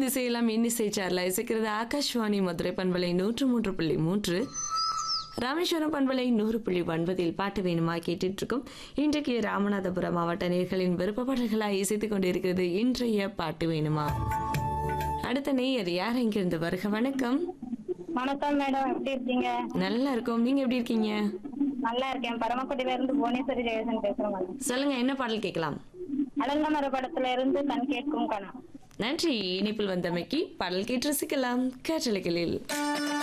திசையெல்லாம் இன்னிசை சார்ல இசைக்கிறது ஆகாஷ்வாணி மதுரை பண்பலை நூற்று மூன்று புள்ளி மூன்று ராமேஸ்வரம் பண்பலை நூறு புள்ளி ஒன்பதில் பாட்டு வேணுமா கேட்டுட்டு இருக்கோம் இன்றைக்கு ராமநாதபுரம் மாவட்ட நேர்களின் விருப்பப்பாடல்களாக இசைத்துக் கொண்டிருக்கிறது இன்றைய பாட்டு வேணுமா அடுத்த நேயர் யார் இங்கிருந்து வருக வணக்கம் வணக்கம் மேடம் எப்படி இருக்கீங்க நல்லா இருக்கோம் நீங்க எப்படி இருக்கீங்க நல்லா இருக்கேன் பரமக்குடியில இருந்து புவனேஸ்வரி ஜெயசன் பேசுறேன் மேடம் சொல்லுங்க என்ன பாடல் கேட்கலாம் அலங்கமர படத்துல இருந்து கண் கேட்கும் கணம் நன்றி இனிப்பில் வந்தமைக்கு பாடல் கேட்டு ரசிக்கலாம் காற்றலைகளில்